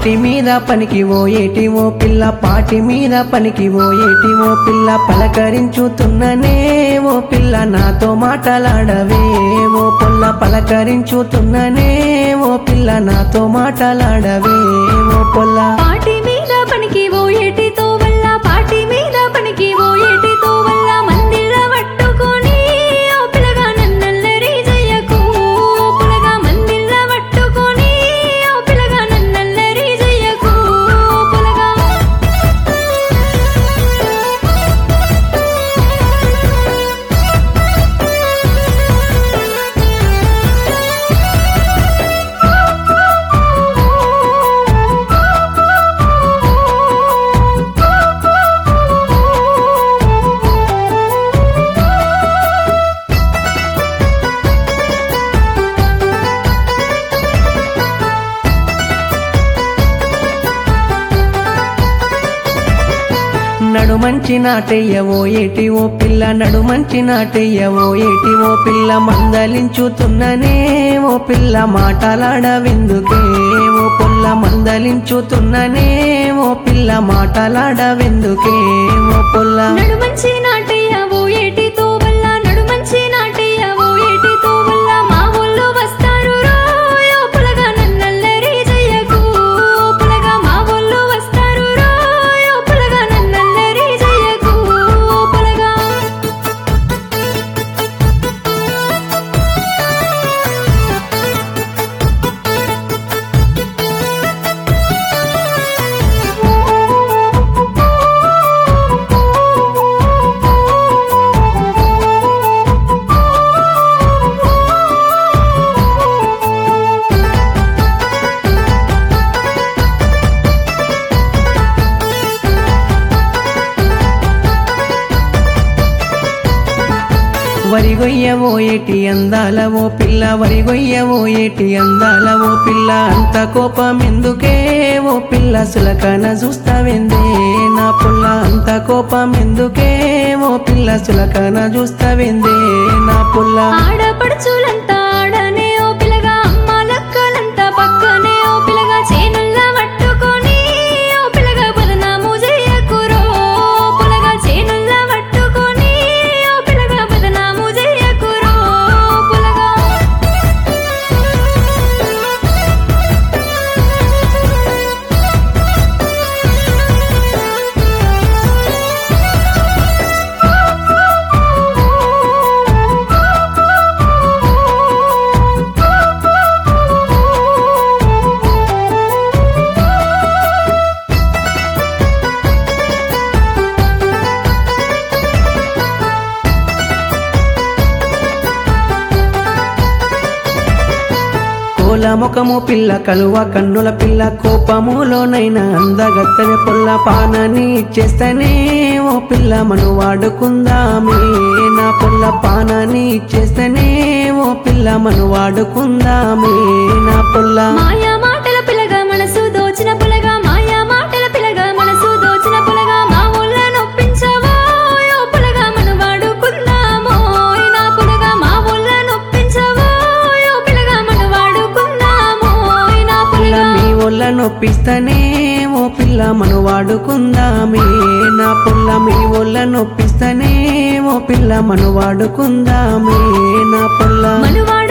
పాటి మీద పనికి ఓ ఏటి ఓ పిల్ల పాటి మీద పనికి ఓ ఏటి ఓ పిల్ల పలకరించుతున్ననే ఓ పిల్ల నాతో మాటలాడవే ఓ పుల్ల పలకరించుతున్ననే ఓ పిల్ల నాతో మాటలాడవే ఓ పొల్ల పాటి మీద పనికి ఓ ఏటితో వల్ల పాటి మీద పనికి ఓ ఏటితో వల్ల మందిళ్ళ పట్టుకొని ఓ పిల్లగా నన్నల్లరి జయ్యకు ఓ పిల్లగా మందిళ్ళ పట్టుకొని ఓ పిల్లగా నన్నల్లరి జయ్యకు ఓ పిల్లగా నడుమంచి నాటయ్యవో ఏటి ఓ పిల్ల నడుమంచి నాటయ్యవో ఏటి ఓ పిల్ల మందలించుతున్ననే ఓ పిల్ల మాటలాడవెందుకే ఓ పుల్ల మందలించుతున్ననే ఓ పిల్ల మాటలాడవెందుకే ఓ పుల్ల నడుమంచి నాటయ్య ఓ ఏటితో వల్ల నడుమంచి నాటయ్య ఓ ఏటితో వల్ల మా ఊళ్ళో వస్తారు రోయ్ ఓ పులగా నన్నల్లరి జయ్యకు ఓ పులగా మా ఊళ్ళో వస్తారు రోయ్ ఓ పులగా నన్నల్లరి జయ్యకు ఓ పులగా వరిగొయ్యవో ఏటి అందాల ఓ పిల్ల వరిగొయ్యవో ఏటి అందాల ఓ పిల్ల అంత కోపం ఎందుకే ఓ పిల్ల సులకన చూస్తావెందే నా పుల్ల అంత కోపం ఎందుకే ఓ పిల్ల సులకన చూస్తావెందే నా పుల్ల ఆడపడుచులంతా ఆడనే ఓ పిల్లగా అమ్మ లక్కలంతా పక్కనే ఓ పిల్లగా చేనుల్లా పట్టుకొని ఓ పిల్లగా బదనాము జయ్యకురో ఓ పిల్లగా చేనుల్లా పట్టుకొని ఓ పిల్లగా బదనాము జయ్యకురో ఓ పిల్లగా కోల ముఖము పిల్ల కలువ కన్నుల పిల్ల కోపములోనైనా అందగత్తె పుల్ల పానని ఇచ్చేస్తేనే ఓ పిల్ల మను వాడుకుందామే నా పుల్ల పానని ఇచ్చేస్తేనే ఓ పిల్ల మను వాడుకుందామే నా పుల్ల మాయా మాటల పిల్లగా మనసు దోచిన పులగా మాయా మాటల పిల్లగా మనసు దోచిన పులగా మా ఊళ్ళ నొప్పించవో ఓ పులగా మన వాడుకుందామో నా పులగా మా ఊళ్ళ నొప్పించవో ఓ పిల్లగా మన వాడుకుందామో నా పిల్ల పులగా మీ ఒళ్ళ నొప్పిస్తేనే ఓ పిల్ల మను వాడుకుందామే నా పుల్ల మీ ఒళ్ళ నొప్పిస్తేనే ఓ పిల్ల మను వాడుకుందామే నా పుల్ల మనువాడు